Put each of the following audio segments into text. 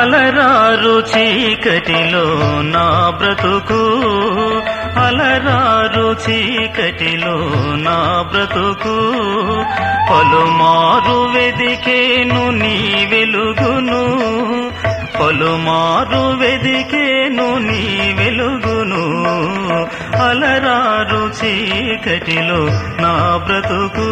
అలరారు చీకటిలో నా బ్రతుకు అలరారు చీకటిలో నా బ్రతుకు పలుమారు వెదికేను నీ వెలుగును పలుమారు వెదికేను నీ వెలుగును అలరారు చీకటిలో నా బ్రతుకు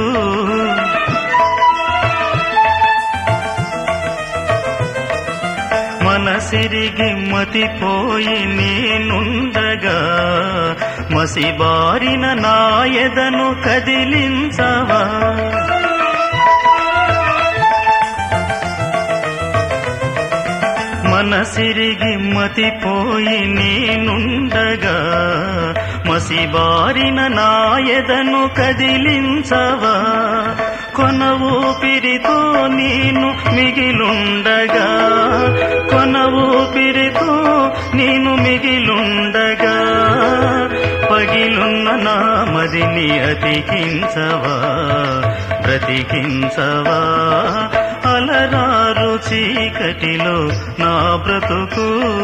మనసిరిగి మతిపోయి నేనుండగా మసిబారిన నాయదను కదిలించవా మనసిరిగి మతిపోయి నేనుండగా మసిబారిన నాయదను కదిలించవా కొన ఊపిరితో నేను మిగిలుండగా కొన ఊపిరితో నేను మిగిలుండగా పగిలున్న నా మదిని అతికించవా బ్రతికించవా అలరారు చీకటిలో నా బ్రతుకు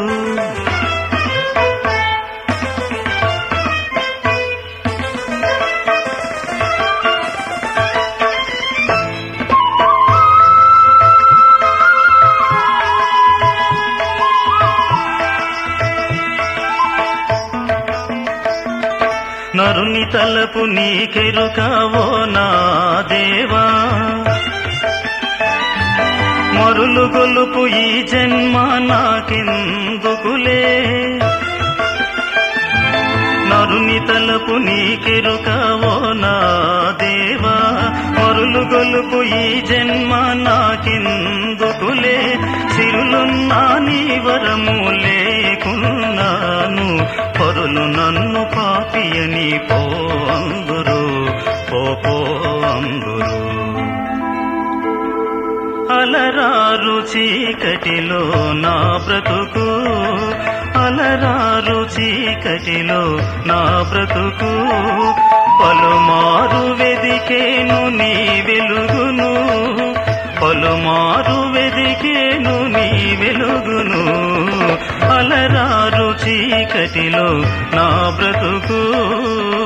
నరుని తలపు నీకెరుకావో నా దేవా మరులు గొలుపు ఈ జన్మ నాకెందుకులే నరుని తలపు నీకెరుకావో నా దేవా మరులు గొలుపు ఈ జన్మ నాకెందుకులే సిరులున్నా నీ వరము లేకున్నాను పరులు నన్ను పాపియని పో అందురు పో పో అందురు అలరారు చీకటిలో నా బ్రతుకు అలరారు చీకటిలో నా బ్రతుకు పలుమారు వెదికేను నీ వెలుగును పలుమారు వెదికేను నీ వెలుగును అలరారు చీకటిలో నా బ్రతుకు